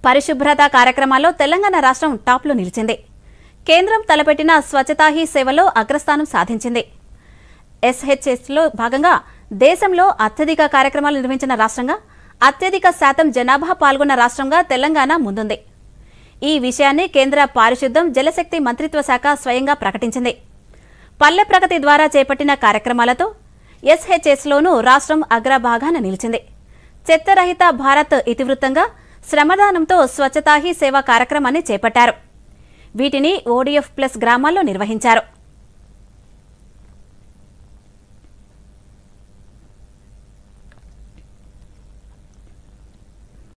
పరిశుభ్రత కార్యక్రమాల్లో తెలంగాణ రాష్ట్రం టాప్లో నిలిచింది కేంద్రం తలపెట్టిన స్వచ్ఛతా హీ సేవలో అగ్రస్థానం సాధించింది ఎస్హెచ్ఎస్లో భాగంగా దేశంలో అత్యధిక కార్యక్రమాలు నిర్వహించిన రాష్ట్రంగా అత్యధిక శాతం జనాభా పాల్గొన్న రాష్ట్రంగా తెలంగాణ ముందుంది ఈ విషయాన్ని కేంద్ర పారిశుద్ధం జలశక్తి మంత్రిత్వ శాఖ స్వయంగా ప్రకటించింది పల్లె ప్రగతి ద్వారా చేపట్టిన కార్యక్రమాలతో ఎస్హెచ్ఎస్లోనూ రాష్ట్రం అగ్రభాగాన నిలిచింది చెత్తరహిత భారత్ ఇతివృత్తంగా శ్రమదానంతో స్వచ్ఛతా హీ సేవ కార్యక్రమాన్ని చేపట్టారు వీటిని ఓడిఎఫ్ ప్లస్ గ్రామాల్లో నిర్వహించారు